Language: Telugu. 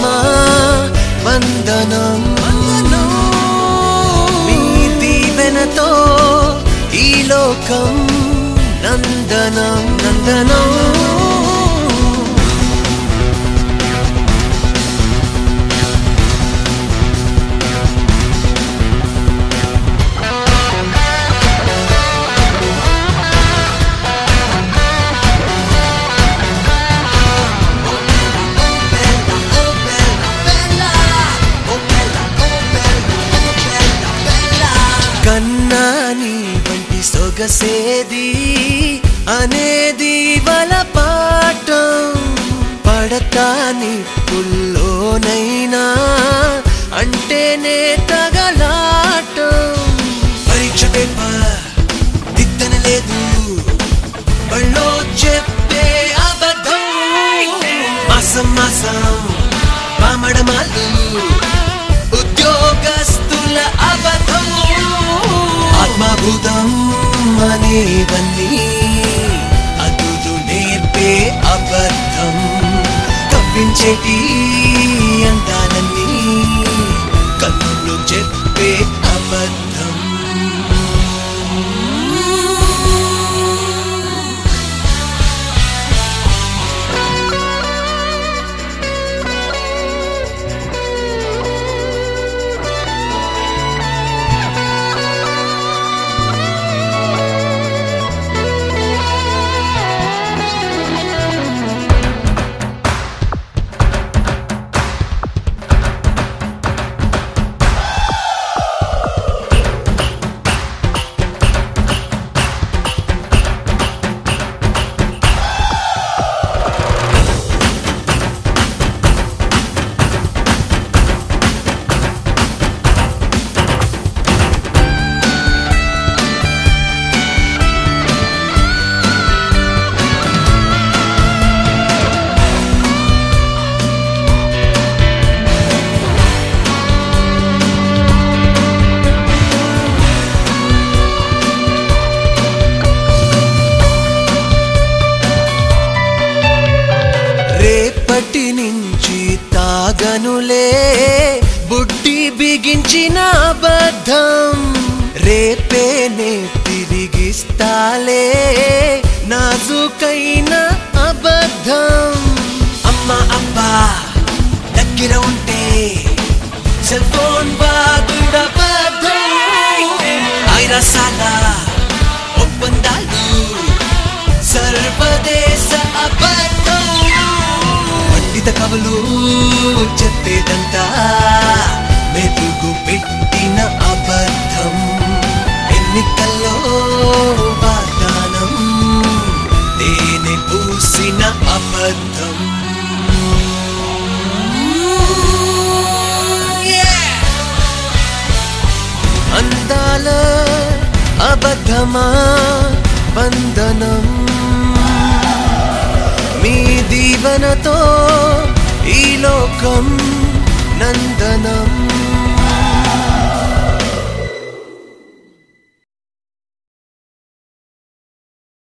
అబద్ధమా వందనం మీ దీవెనతో ఈ లోకం నందనం నందనం కన్నాని వంటి సొగసేది అనేది వల పాఠం పడతాని పుల్లోనైనా అంటేనే తగలాటం పరీక్ష పేపర్ దిద్దన లేదు బళ్ళో చెప్పే అబద్ధం మాసం మాసం పామడమాలు ఉద్యోగస్తుల అబద్ధం ఆత్మభూతం అనేవన్నీ అదులు నేర్పే అబద్ధం కప్పించేటి అందాలన్నీ కన్నులు చెప్పే అబద్ధం రేపటి నుంచి తాగనులే బుడ్డి బిగించిన అబద్ధం రేపేనే తిరిగిస్తాలే నాజుకైన అబద్ధం అమ్మా అబ్బా దగ్గర ఉంటే సెల్ ఫోన్ బాగుండబద్ధం ఐరసాల ఒప్పందాలు సర్వదేశ అబద్ధం పండిత కవులు చెప్పేదంతా మెరుగు పెట్టిన అబద్ధం ఎన్నికల్లో వాగ్దానం తేనె పూసిన అబద్ధం అందాల అబద్ధమా బంధనం మీ దీవెనతో ఈ లోకం నందనం